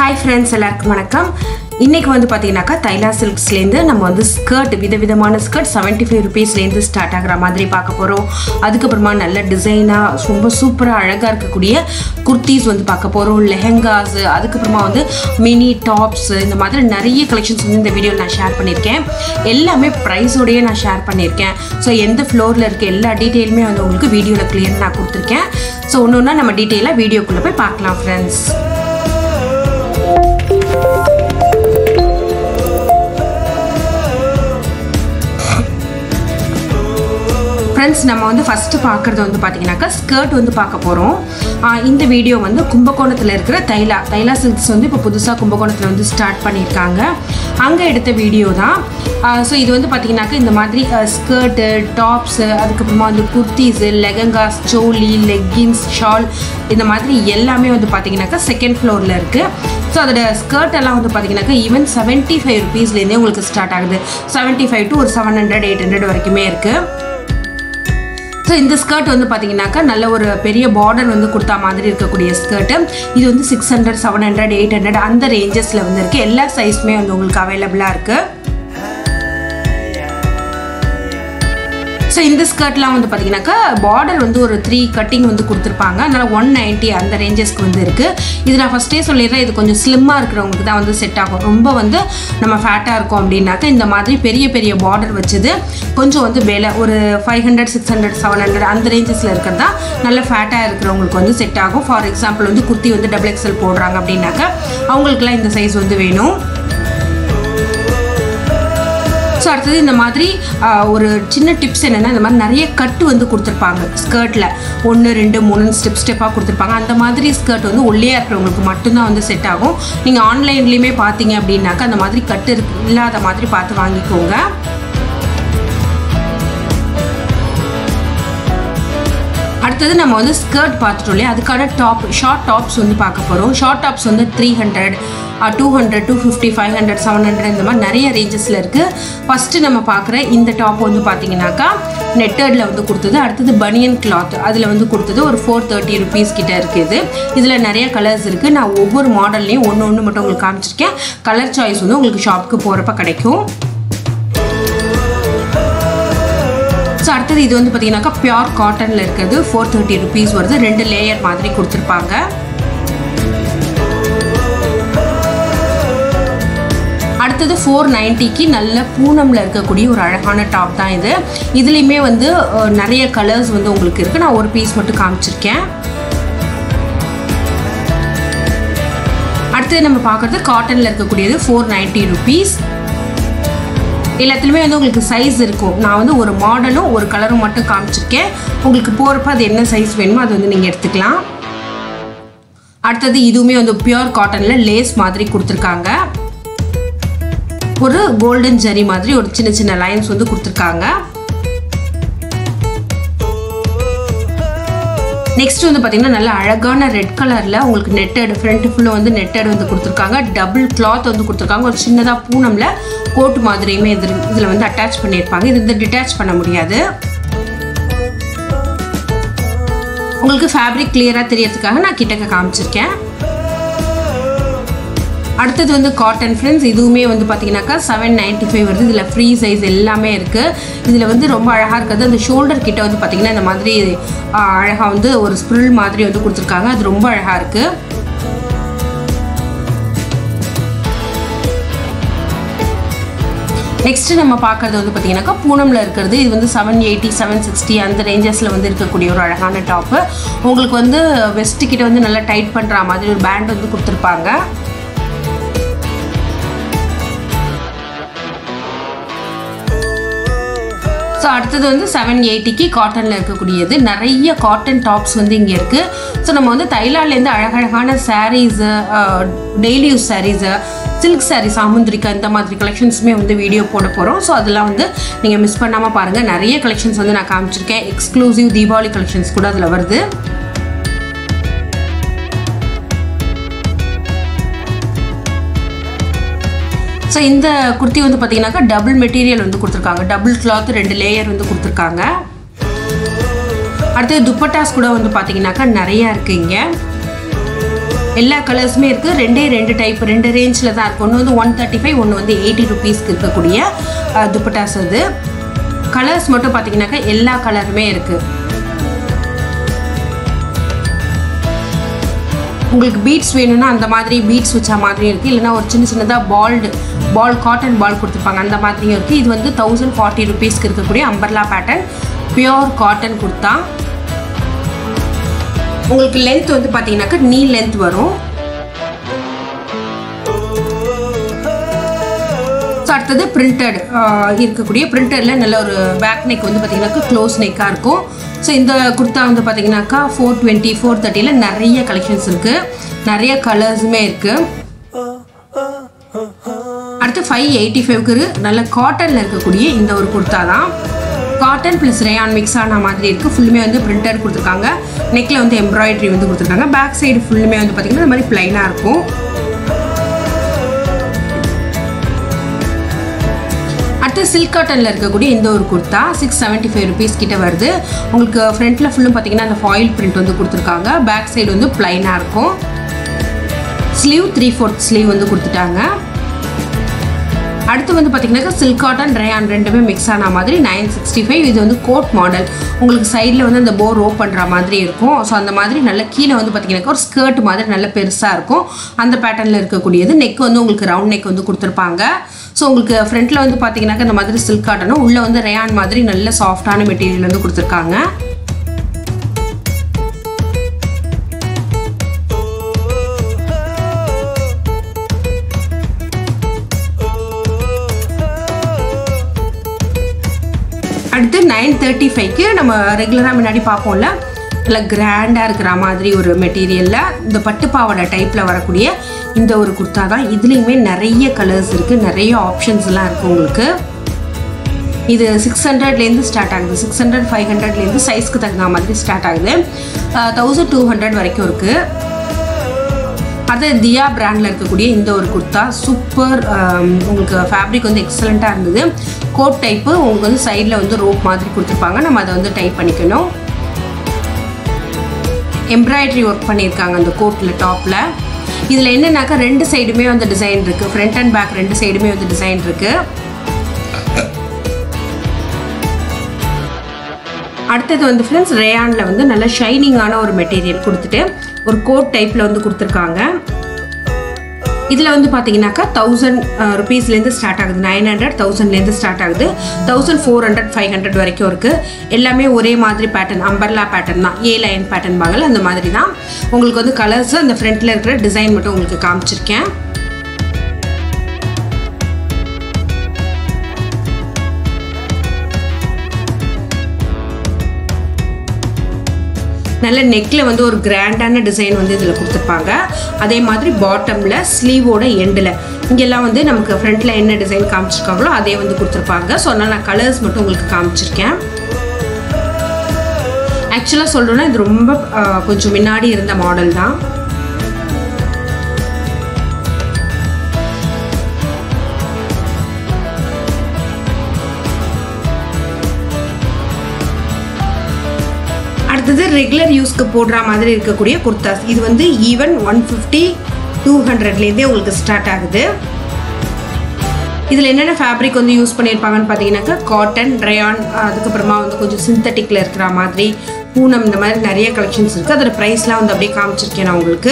hi friends எல்லாருக்கும் வணக்கம் இன்னைக்கு வந்து பார்த்தீங்கன்னாக்கா தைலா சில்க்ஸ்லேருந்து நம்ம வந்து ஸ்கர்ட் விதவிதமான ஸ்கர்ட் செவன்ட்டி ஃபைவ் ருபீஸ்லேருந்து ஸ்டார்ட் ஆகிற மாதிரி பார்க்க போகிறோம் அதுக்கப்புறமா நல்ல டிசைனாக ரொம்ப சூப்பராக அழகாக இருக்கக்கூடிய குர்த்திஸ் வந்து பார்க்க போகிறோம் லெஹெங்காஸ் அதுக்கப்புறமா வந்து மினி டாப்ஸ் இந்த மாதிரி நிறைய கலெக்ஷன்ஸ் வந்து இந்த வீடியோவில் நான் ஷேர் பண்ணியிருக்கேன் எல்லாமே ப்ரைஸோடையே நான் ஷேர் பண்ணியிருக்கேன் ஸோ எந்த ஃப்ளோரில் இருக்க எல்லா டீட்டெயிலுமே வந்து உங்களுக்கு வீடியோவில் கிளியர் நான் கொடுத்துருக்கேன் ஸோ ஒன்று ஒன்றா நம்ம டீட்டெயிலாக வீடியோக்குள்ளே போய் பார்க்கலாம் ஃப்ரெண்ட்ஸ் ஃப்ரெண்ட்ஸ் நம்ம வந்து ஃபஸ்ட்டு பார்க்குறது வந்து பார்த்தீங்கன்னாக்கா ஸ்கர்ட் வந்து பார்க்க போகிறோம் இந்த வீடியோ வந்து கும்பகோணத்தில் இருக்கிற தைலா தைலா சில்க்ஸ் வந்து இப்போ புதுசாக கும்பகோணத்தில் வந்து ஸ்டார்ட் பண்ணியிருக்காங்க அங்கே எடுத்த வீடியோ தான் ஸோ இது வந்து பார்த்தீங்கன்னாக்கா இந்த மாதிரி ஸ்கர்ட்டு டாப்ஸு அதுக்கப்புறமா வந்து குர்த்திஸு லெகங்காஸ் சோலி லெக்கின்ஸ் ஷால் இந்த மாதிரி எல்லாமே வந்து பார்த்தீங்கன்னாக்கா செகண்ட் ஃப்ளோரில் இருக்குது ஸோ அதோட ஸ்கர்ட் எல்லாம் வந்து பார்த்தீங்கன்னாக்கா ஈவன் செவன்ட்டி ஃபைவ் ருபீஸ்லேருந்தே உங்களுக்கு ஸ்டார்ட் ஆகுது செவன்ட்டி ஃபைவ் டு ஒரு செவன் ஹண்ட்ரட் எயிட் ஹண்ட்ரட் வரைக்குமே இருக்குது ஸோ இந்த ஸ்கர்ட் வந்து பார்த்தீங்கன்னாக்கா நல்ல ஒரு பெரிய பார்டர் வந்து கொடுத்தா மாதிரி இருக்கக்கூடிய ஸ்கர்ட்டு இது வந்து six hundred seven hundred eight hundred அந்த ரேஞ்சஸில் வந்து இருக்குது எல்லா சைஸுமே வந்து உங்களுக்கு அவைலபிளாக இருக்குது ஸோ இந்த ஸ்கர்ட்லாம் வந்து பார்த்தீங்கன்னாக்கா பார்டர் வந்து ஒரு த்ரீ கட்டிங் வந்து கொடுத்துருப்பாங்க அதனால் ஒன் நைன்ட்டி அந்த ரேஞ்சஸ்க்கு வந்து இருக்குது இது நான் ஃபஸ்ட்டே சொல்லிடுறேன் இது கொஞ்சம் ஸ்லிம்மாக இருக்கிறவங்களுக்கு தான் வந்து செட் ஆகும் ரொம்ப வந்து நம்ம ஃபேட்டாக இருக்கோம் அப்படின்னாக்கா இந்த மாதிரி பெரிய பெரிய பார்டர் வச்சது கொஞ்சம் வந்து விலை ஒரு five hundred six hundred seven hundred அந்த ரேஞ்சஸில் இருக்கிறது தான் நல்ல ஃபேட்டாக இருக்கிறவங்களுக்கு வந்து செட் ஆகும் ஃபார் எக்ஸாம்பிள் வந்து குர்த்தி வந்து டபுள் எக்ஸல் போடுறாங்க அப்படின்னாக்கா அவங்களுக்குலாம் இந்த சைஸ் வந்து வேணும் ஸோ அடுத்தது இந்த மாதிரி ஒரு சின்ன டிப்ஸ் என்னென்னா இந்த மாதிரி நிறைய கட்டு வந்து கொடுத்துருப்பாங்க ஸ்கர்ட்டில் ஒன்று ரெண்டு மூணு ஸ்டெப் ஸ்டெப்பாக கொடுத்துருப்பாங்க அந்த மாதிரி ஸ்கர்ட் வந்து ஒல்லியாக இருக்கிறவங்களுக்கு மட்டும்தான் வந்து செட் ஆகும் நீங்கள் ஆன்லைன்லேயுமே பார்த்தீங்க அப்படின்னாக்கா அந்த மாதிரி கட்டு இருக்கு இல்லாத மாதிரி பார்த்து வாங்கிக்கோங்க அடுத்தது நம்ம வந்து ஸ்கர்ட் பார்த்துட்டோம் இல்லையா அதுக்கான டாப் ஷார்ட் டாப்ஸ் வந்து பார்க்க போகிறோம் ஷார்ட் டாப்ஸ் வந்து three hundred two hundred two fifty five hundred seven hundred இந்த மாதிரி நிறைய ரேஞ்சஸில் இருக்குது ஃபஸ்ட்டு நம்ம பார்க்குற இந்த டாப் வந்து பார்த்தீங்கன்னாக்கா நெட்டர்டில் வந்து கொடுத்தது அடுத்தது பனியன் கிளாத் அதில் வந்து கொடுத்தது ஒரு ஃபோர் தேர்ட்டி ருபீஸ் கிட்ட இருக்குது இதில் நிறைய கலர்ஸ் இருக்குது நான் ஒவ்வொரு மாடல்லையும் ஒன்று ஒன்று மட்டும் உங்களுக்கு காமிச்சிருக்கேன் கலர் சாய்ஸ் வந்து உங்களுக்கு ஷாப்புக்கு போகிறப்ப கிடைக்கும் ஸோ அடுத்தது இது வந்து பார்த்தீங்கன்னாக்கா பியோர் காட்டனில் இருக்கிறது ஃபோர் தேர்ட்டி ருபீஸ் வருது ரெண்டு லேயர் மாதிரி கொடுத்துருப்பாங்க அடுத்தது ஃபோர் நைன்ட்டிக்கு நல்ல பூனமில் இருக்கக்கூடிய ஒரு அழகான டாப் தான் இது இதுலேயுமே வந்து நிறைய கலர்ஸ் வந்து உங்களுக்கு இருக்குது நான் ஒரு பீஸ் மட்டும் காமிச்சிருக்கேன் அடுத்தது நம்ம பார்க்குறது காட்டனில் இருக்கக்கூடியது ஃபோர் நைன்ட்டி ருபீஸ் எல்லாத்துலேயுமே வந்து உங்களுக்கு சைஸ் இருக்கும் நான் வந்து ஒரு மாடலும் ஒரு கலரும் மட்டும் காமிச்சிருக்கேன் உங்களுக்கு போகிறப்ப அது என்ன சைஸ் வேணுமோ அது வந்து நீங்கள் எடுத்துக்கலாம் அடுத்தது இதுவுமே வந்து பியோர் காட்டனில் லேஸ் மாதிரி கொடுத்துருக்காங்க ஒரு கோல்டன் ஜரி மாதிரி ஒரு சின்ன சின்ன லைன்ஸ் வந்து கொடுத்துருக்காங்க நெக்ஸ்ட் வந்து பார்த்தீங்கன்னா நல்ல அழகான ரெட் கலரில் உங்களுக்கு நெட்டட் ஃப்ரண்ட் ஃபுல்லும் வந்து நெட்டட் வந்து கொடுத்துருக்காங்க டபுள் கிளாத் வந்து கொடுத்துருக்காங்க ஒரு சின்னதாக பூனமில் கோட் மாதிரியுமே இது இதில் வந்து அட்டாச் பண்ணியிருப்பாங்க இது வந்து டிட்டாச் பண்ண முடியாது உங்களுக்கு ஃபேப்ரிக் கிளியராக தெரியறதுக்காக நான் கிட்டக்க காமிச்சிருக்கேன் அடுத்தது வந்து காட்டன் ஃப்ரெண்ட்ஸ் இதுவுமே வந்து பார்த்தீங்கன்னாக்கா செவன் நைன்ட்டி ஃபைவ் வருது இதில் ஃப்ரீ சைஸ் எல்லாமே இருக்குது இதில் வந்து ரொம்ப அழகாக இருக்கிறது அந்த ஷோல்டர் கிட்ட வந்து பார்த்திங்கன்னா இந்த மாதிரி அழகாக வந்து ஒரு ஸ்ப்ரில் மாதிரி வந்து கொடுத்துருக்காங்க அது ரொம்ப அழகாக இருக்குது நெக்ஸ்ட் நம்ம பார்க்குறது வந்து பார்த்தீங்கன்னாக்கா பூனமில் இருக்கிறது இது வந்து செவன் எயிட்டி செவன் சிக்ஸ்டி அந்த ரேஞ்சஸில் வந்து இருக்கக்கூடிய ஒரு அழகான டாப்பு உங்களுக்கு வந்து வெஸ்ட்டு கிட்ட வந்து நல்லா டைட் பண்ணுற மாதிரி ஒரு பேண்ட் வந்து கொடுத்துருப்பாங்க ஸோ அடுத்தது வந்து செவன் எயிட்டிக்கு காட்டனில் இருக்கக்கூடியது நிறைய காட்டன் டாப்ஸ் வந்து இங்கே இருக்குது ஸோ நம்ம வந்து தைலாலேருந்து அழகழகான saris daily use saris silk sari Samudrika இந்த மாதிரி கலெக்ஷன்ஸுமே வந்து வீடியோ போட போகிறோம் ஸோ அதெல்லாம் வந்து நீங்கள் மிஸ் பண்ணாமல் பாருங்கள் நிறைய கலெக்ஷன்ஸ் வந்து நான் காமிச்சிருக்கேன் எக்ஸ்க்ளூசிவ் தீபாவளி கலெக்ஷன்ஸ் கூட அதில் வருது ஸோ இந்த குர்த்தி வந்து பார்த்தீங்கன்னாக்கா டபுள் மெட்டீரியல் வந்து கொடுத்துருக்காங்க டபுள் கிளாத் ரெண்டு லேயர் வந்து கொடுத்துருக்காங்க அடுத்தது துப்பட்டாஸ் கூட வந்து பார்த்தீங்கன்னாக்கா நிறையா இருக்குது இங்கே எல்லா கலர்ஸுமே இருக்குது ரெண்டே ரெண்டு டைப் ரெண்டு ரேஞ்சில் தான் இருக்குது ஒன்று வந்து ஒன் தேர்ட்டி ஃபைவ் ஒன்று வந்து எயிட்டி ருபீஸ்க்கு இருக்கக்கூடிய அஹ், துப்பட்டாஸ் அது கலர்ஸ் மட்டும் பார்த்தீங்கன்னாக்கா எல்லா கலருமே இருக்குது உங்களுக்கு பீட்ஸ் வேணும்னா அந்த மாதிரி பீட்ஸ் வச்ச மாதிரி இருக்குது இல்லைன்னா ஒரு சின்ன சின்னதாக பால்டு பால் காட்டன் பால் கொடுத்துருப்பாங்க அந்த மாதிரியும் இருக்குது இது வந்து தௌசண்ட் ஃபார்ட்டி ருபீஸ்க்கு இருக்கக்கூடிய umbrella pattern pure cotton kurta உங்களுக்கு லென்த் வந்து பார்த்தீங்கன்னாக்கா நீ லென்த் வரும் ஸோ அடுத்தது பிரிண்டட் இருக்கக்கூடிய பிரிண்டடில் நல்ல ஒரு பேக் நெக் வந்து பார்த்தீங்கன்னாக்கா க்ளோஸ் நெக்காக இருக்கும் ஸோ இந்த குர்த்தா வந்து பார்த்தீங்கன்னாக்கா ஃபோர் டுவெண்ட்டி ஃபோர் தேர்ட்டியில் நிறைய கலெக்ஷன்ஸ் இருக்குது நிறைய கலர்ஸுமே இருக்குது அடுத்து ஃபைவ் எயிட்டி ஃபைவ்க்கு நல்ல காட்டனில் இருக்கக்கூடிய இந்த ஒரு குர்த்தா தான் காட்டன் ப்ளஸ் ரேயான் மிக்ஸ் ஆன மாதிரி இருக்குது ஃபுல்லுமே வந்து பிரிண்டட் கொடுத்துருக்காங்க நெக்கில் வந்து எம்ப்ராய்டரி வந்து கொடுத்துருக்காங்க பேக் சைடு ஃபுல்லுமே வந்து பார்த்திங்கன்னா இந்த மாதிரி ப்ளைனாக இருக்கும் அடுத்து சில்க் காட்டனில் இருக்கக்கூடிய இந்த ஒரு kurta six seventy five rupees கிட்ட வருது உங்களுக்கு ஃப்ரண்ட்டில் ஃபுல்லும் பார்த்தீங்கன்னா அந்த ஃபாயில் பிரிண்ட் வந்து கொடுத்துருக்காங்க பேக் சைடு வந்து ப்ளைனாக இருக்கும் ஸ்லீவ் த்ரீ ஃபோர்த் ஸ்லீவ் வந்து கொடுத்துட்டாங்க அடுத்து வந்து பார்த்தீங்கன்னா சில்க் காட்டன் ரேயான் ரெண்டுமே மிக்ஸ் ஆன மாதிரி நைன் சிக்ஸ்டி ஃபைவ் இது வந்து கோட் மாடல் உங்களுக்கு சைடில் வந்து அந்த போ ரோ பண்ணுற மாதிரி இருக்கும் ஸோ அந்த மாதிரி நல்ல கீழே வந்து பார்த்தீங்கன்னாக்கா ஒரு ஸ்கர்ட் மாதிரி நல்ல பெருசாக இருக்கும் அந்த பேட்டர்னில் இருக்கக்கூடியது நெக் வந்து உங்களுக்கு ரவுண்ட் நெக் வந்து கொடுத்துருப்பாங்க ஸோ உங்களுக்கு ஃப்ரண்ட்டில் வந்து பார்த்தீங்கன்னாக்கா இந்த மாதிரி சில்க் காட்டனும் உள்ளே வந்து ரேயான் மாதிரி நல்ல சாஃப்டான மெட்டீரியல் வந்து கொடுத்துருக்காங்க அடுத்து நைன் தேர்ட்டி ஃபைவ்க்கு நம்ம ரெகுலராக முன்னாடி பார்ப்போம்ல நல்லா கிராண்டாக இருக்கிற மாதிரி ஒரு மெட்டீரியலில் இந்த பட்டு பாவாடை டைப்பில் வரக்கூடிய இந்த ஒரு குர்த்தா தான் இதுலேயுமே நிறைய கலர்ஸ் இருக்குது நிறைய ஆப்ஷன்ஸ்லாம் இருக்குது உங்களுக்கு இது சிக்ஸ் ஹண்ட்ரட்லேருந்து ஸ்டார்ட் ஆகுது சிக்ஸ் ஹண்ட்ரட் ஃபைவ் ஹண்ட்ரட்லேருந்து சைஸ்க்கு தகுந்த மாதிரி ஸ்டார்ட் ஆகுது தௌசண்ட் டூ ஹண்ட்ரட் வரைக்கும் இருக்குது அது தியா பிராண்டில் இருக்கக்கூடிய இந்த ஒரு குர்த்தா சூப்பர் உங்களுக்கு ஃபேப்ரிக் வந்து எக்ஸலண்ட்டாக இருந்தது கோட் டைப்பு உங்களுக்கு வந்து சைடில் வந்து ரோப் மாதிரி கொடுத்துருப்பாங்க நம்ம அதை வந்து டைப் பண்ணிக்கணும் எம்ப்ராய்டரி ஒர்க் பண்ணியிருக்காங்க அந்த கோட்டில் டாப்பில் இதில் என்னன்னாக்கா ரெண்டு சைடுமே வந்து டிசைன் இருக்குது ஃப்ரண்ட் அண்ட் பேக் ரெண்டு சைடுமே வந்து டிசைன் இருக்குது அடுத்தது வந்து ஃப்ரெண்ட்ஸ் ரேயானில் வந்து நல்ல ஷைனிங்கான ஒரு மெட்டீரியல் கொடுத்துட்டு ஒரு கோட் டைப்பில் வந்து கொடுத்துருக்காங்க இதில் வந்து பார்த்தீங்கன்னாக்கா தௌசண்ட் ருபீஸ்லேருந்து ஸ்டார்ட் ஆகுது நைன் ஹண்ட்ரட் தௌசண்ட்லேருந்து ஸ்டார்ட் ஆகுது thousand four hundred five hundred வரைக்கும் இருக்குது எல்லாமே ஒரே மாதிரி பேட்டர்ன் அம்பர்லா பேட்டர்ன் தான் ஏ லைன் பேட்டர்ன் பாங்கல அந்த மாதிரி தான் உங்களுக்கு வந்து கலர்ஸ் அந்த ஃப்ரண்ட்டில் இருக்கிற டிசைன் மட்டும் உங்களுக்கு காமிச்சிருக்கேன் நல்ல நெக்கில் வந்து ஒரு கிராண்டான டிசைன் வந்து இதில் கொடுத்துருப்பாங்க அதே மாதிரி பாட்டமில் ஸ்லீவோட எண்டில் இங்கெல்லாம் வந்து நமக்கு ஃப்ரண்ட்டில் என்ன டிசைன் காமிச்சிருக்காங்களோ அதே வந்து கொடுத்துருப்பாங்க ஸோ அதனால் நான் கலர்ஸ் மட்டும் உங்களுக்கு காமிச்சிருக்கேன் ஆக்சுவலாக சொல்லணும்னா இது ரொம்ப ஆஹ், கொஞ்சம் முன்னாடி இருந்த மாடல் தான் அடுத்தது ரெகுலர் யூஸ்க்கு போடுற மாதிரி இருக்கக்கூடிய குர்தாஸ் இது வந்து ஈவன் ஒன் ஃபிஃப்டி டூ ஹண்ட்ரட்லேருந்தே உங்களுக்கு ஸ்டார்ட் ஆகுது இதில் என்னென்ன ஃபேப்ரிக் வந்து யூஸ் பண்ணியிருப்பாங்கன்னு பார்த்தீங்கன்னாக்கா காட்டன் ரயான் அதுக்கப்புறமா வந்து கொஞ்சம் சிந்தட்டிக்கில் இருக்கிற மாதிரி பூனம் இந்த மாதிரி நிறைய கலெக்ஷன்ஸ் இருக்குது அதோட ப்ரைஸ்லாம் வந்து அப்படியே காமிச்சிருக்கேன் நான் உங்களுக்கு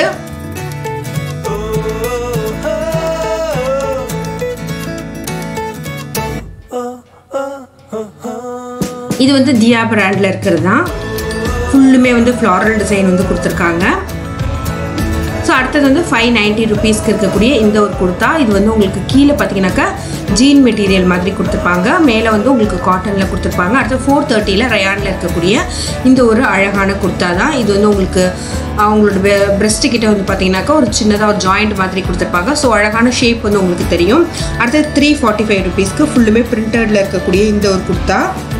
இது வந்து தியா பிராண்டில் இருக்கிறது தான் ஃபுல்லுமே வந்து ஃப்ளாரல் டிசைன் வந்து கொடுத்துருக்காங்க ஸோ அடுத்தது வந்து ஃபைவ் நைன்ட்டி ருபீஸ்க்கு இருக்கக்கூடிய இந்த ஒரு குர்த்தா இது வந்து உங்களுக்கு கீழே பார்த்தீங்கன்னாக்கா ஜீன் மெட்டீரியல் மாதிரி கொடுத்துருப்பாங்க மேலே வந்து உங்களுக்கு காட்டனில் கொடுத்துருப்பாங்க அடுத்து ஃபோர் தேர்ட்டியில் ரயானில் இருக்கக்கூடிய இந்த ஒரு அழகான குர்த்தா தான் இது வந்து உங்களுக்கு அவங்களோட பிரெஸ்ட் கிட்ட வந்து பார்த்தீங்கன்னாக்கா ஒரு சின்னதாக ஒரு ஜாயிண்ட் மாதிரி கொடுத்துருப்பாங்க ஸோ அழகான ஷேப் வந்து உங்களுக்கு தெரியும் அடுத்தது த்ரீ ஃபார்ட்டி ஃபைவ் ருபீஸ்க்கு ஃபுல்லுமே பிரிண்டடில் இருக்கக்கூடிய இந்த ஒரு குர்த்தா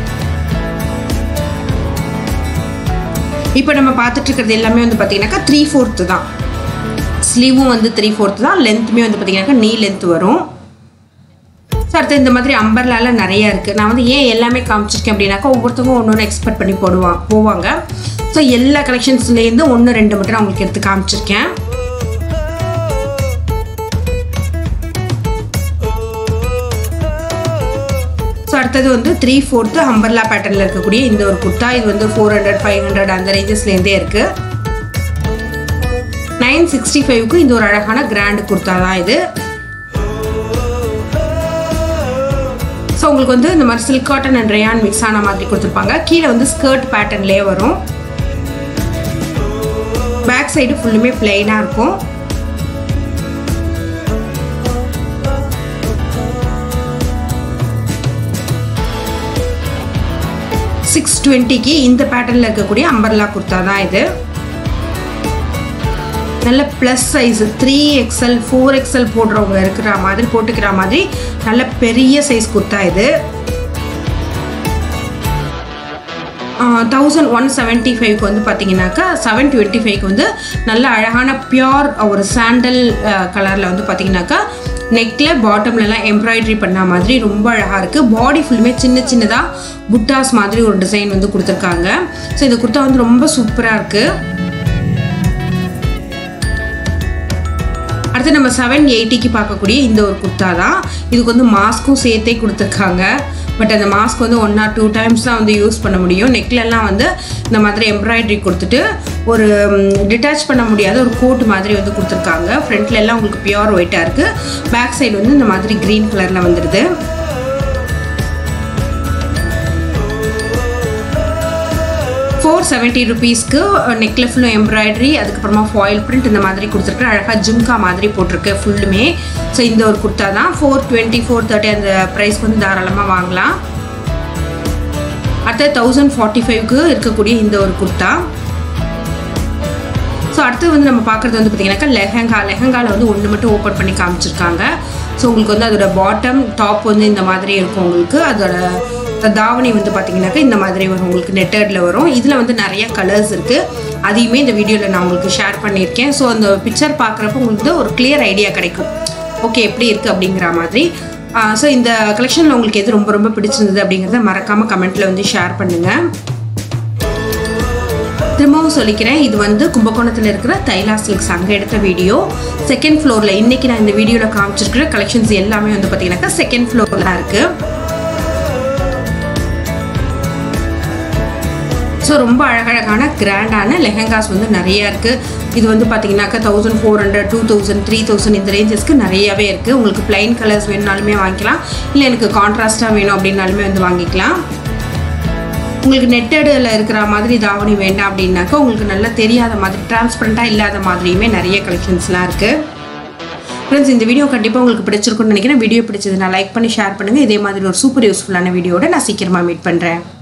இப்போ நம்ம பார்த்துட்டு இருக்கிறது எல்லாமே வந்து பார்த்தீங்கன்னாக்கா த்ரீ ஃபோர்த்து தான் ஸ்லீவும் வந்து த்ரீ ஃபோர்த்து தான் லென்த்துமே வந்து பார்த்தீங்கன்னாக்கா நீ லென்த் வரும் ஸோ அடுத்து இந்த மாதிரி அம்பர்லால நிறைய இருக்குது நான் வந்து ஏன் எல்லாமே காமிச்சிருக்கேன் அப்படின்னாக்கா ஒவ்வொருத்தவங்க ஒன்று ஒன்று எக்ஸ்பெக்ட் பண்ணி போடுவாங்க போவாங்க ஸோ எல்லா கலெக்ஷன்ஸ்லேருந்து ஒன்று ரெண்டு மட்டும் நான் உங்களுக்கு எடுத்து காமிச்சிருக்கேன் அடுத்தது வந்து த்ரீ ஃபோர்த்து அம்பர்லா பேட்டர்னில் இருக்கக்கூடிய இந்த ஒரு குர்த்தா இது வந்து ஃபோர் ஹண்ட்ரட் ஃபைவ் ஹண்ட்ரட் அந்த ரேஞ்சஸ்லேருந்தே இருக்குது நைன் சிக்ஸ்டி ஃபைவ்க்கு இந்த ஒரு அழகான கிராண்ட் குர்த்தா தான் இது ஸோ உங்களுக்கு வந்து இந்த மாதிரி silk cotton and rayon mix ஆன மாதிரி கொடுத்துருப்பாங்க கீழே வந்து ஸ்கர்ட் பேட்டர்ன்லேயே வரும் பேக் சைடு ஃபுல்லுமே பிளெயினாக இருக்கும் சிக்ஸ் டுவெண்ட்டிக்கு இந்த பேட்டர்னில் இருக்கக்கூடிய அம்பர்லா குர்த்தா தான் இது நல்ல plus size three XL four XL போடுறவங்க இருக்கிற மாதிரி போட்டுக்கிற மாதிரி நல்ல பெரிய சைஸ் குர்த்தா இது தௌசண்ட் ஒன் செவன்ட்டி ஃபைவ்க்கு வந்து பார்த்தீங்கன்னாக்கா செவன் டுவெண்ட்டி ஃபைவ்க்கு வந்து நல்ல அழகான பியோர் ஒரு சாண்டல் கலரில் வந்து பார்த்தீங்கன்னாக்கா நெக்கில் பாட்டம்லலாம் எம்ப்ராய்டரி பண்ண மாதிரி ரொம்ப அழகாக இருக்குது பாடி ஃபுல்லுமே சின்ன சின்னதாக புட்டாஸ் மாதிரி ஒரு டிசைன் வந்து கொடுத்துருக்காங்க ஸோ இந்த குர்த்தா வந்து ரொம்ப சூப்பராக இருக்குது அடுத்து நம்ம செவன் எயிட்டிக்கு பார்க்கக்கூடிய இந்த ஒரு குர்த்தா தான் இதுக்கு வந்து மாஸ்க்கும் சேர்த்தே கொடுத்துருக்காங்க பட் அந்த மாஸ்க் வந்து ஒன் ஆர் டூ டைம்ஸ் தான் வந்து யூஸ் பண்ண முடியும் நெக்லெல்லாம் வந்து இந்த மாதிரி எம்ப்ராய்டரி கொடுத்துட்டு ஒரு டிட்டாச் பண்ண முடியாத ஒரு கோட் மாதிரி வந்து கொடுத்துருக்காங்க ஃப்ரண்ட்ல எல்லாம் உங்களுக்கு பியூர் ஒயிட்டாக இருக்குது பேக் சைடு வந்து இந்த மாதிரி க்ரீன் கலரில் வந்துடுது ஃபோர் செவன்ட்டி ருபீஸ்க்கு நெக்ல ஃபுல்லும் எம்ப்ராய்டரி அதுக்கப்புறமா ஃபாயில் பிரிண்ட் இந்த மாதிரி கொடுத்துருக்கு அழகாக ஜும்கா மாதிரி போட்டிருக்கு ஃபுல்லுமே ஸோ இந்த ஒரு குர்த்தா தான் ஃபோர் டுவெண்ட்டி ஃபோர் தேர்ட்டி அந்த ப்ரைஸ்க்கு வந்து தாராளமாக வாங்கலாம் அடுத்த தௌசண்ட் ஃபார்ட்டி ஃபைவ்க்கு இருக்கக்கூடிய இந்த ஒரு குர்த்தா ஸோ அடுத்து வந்து நம்ம பார்க்குறது வந்து பார்த்திங்கனாக்கா லெஹங்கா லெஹங்காவில் வந்து ஒன்று மட்டும் ஓப்பன் பண்ணி காமிச்சிருக்காங்க ஸோ உங்களுக்கு வந்து அதோட பாட்டம் டாப் வந்து இந்த மாதிரி இருக்கும் உங்களுக்கு அதோட தாவணி வந்து பார்த்தீங்கன்னாக்கா இந்த மாதிரி வரும் உங்களுக்கு நெட்டர்டில் வரும் இதில் வந்து நிறைய கலர்ஸ் இருக்குது அதையுமே இந்த வீடியோவில் நான் உங்களுக்கு ஷேர் பண்ணியிருக்கேன் ஸோ அந்த பிக்சர் பார்க்குறப்ப உங்களுக்கு ஒரு கிளியர் ஐடியா கிடைக்கும் ஓகே எப்படி இருக்குது அப்படிங்கிற மாதிரி ஸோ இந்த கலெக்ஷனில் உங்களுக்கு எது ரொம்ப ரொம்ப பிடிச்சிருந்தது அப்படிங்கிறத மறக்காமல் கமெண்ட்டில் வந்து ஷேர் பண்ணுங்கள் திரும்பவும் சொல்லிக்கிறேன் இது வந்து கும்பகோணத்தில் இருக்கிற தைலா சில்க்ஸ் அங்கே எடுத்த வீடியோ செகண்ட் ஃப்ளோரில் இன்றைக்கி நான் இந்த வீடியோவில் காமிச்சிருக்கிற கலெக்ஷன்ஸ் எல்லாமே வந்து பார்த்தீங்கன்னாக்கா செகண்ட் ஃப்ளோரில் தான் இருக்குது ஸோ ரொம்ப அழகழகான கிராண்டான லெஹங்காஸ் வந்து நிறையா இருக்குது இது வந்து பார்த்தீங்கன்னாக்கா thousand four hundred two thousand three thousand இந்த ரேஞ்சஸ்க்கு நிறையாவே இருக்குது உங்களுக்கு பிளைன் கலர்ஸ் வேணுனாலுமே வாங்கிக்கலாம் இல்லை எனக்கு கான்ட்ராஸ்ட்டாக வேணும் அப்படின்னாலுமே வந்து வாங்கிக்கலாம் உங்களுக்கு நெட்டடில் இருக்கிற மாதிரி தாவணி வேண்டாம் அப்படின்னாக்கா உங்களுக்கு நல்லா தெரியாத மாதிரி டிரான்ஸ்பரண்ட்டாக இல்லாத மாதிரியுமே நிறைய கலெக்ஷன்ஸ்லாம் இருக்குது ஃப்ரெண்ட்ஸ் இந்த வீடியோ கண்டிப்பாக உங்களுக்கு பிடிச்சிருக்குன்னு நினைக்கிறேன் வீடியோ பிடிச்சதுன்னா லைக் பண்ணி ஷேர் பண்ணுங்கள் இதே மாதிரி ஒரு சூப்பர் யூஸ்ஃபுல்லான வீடியோட நான் சீக்கிரமாக மீட் பண்ணுறேன்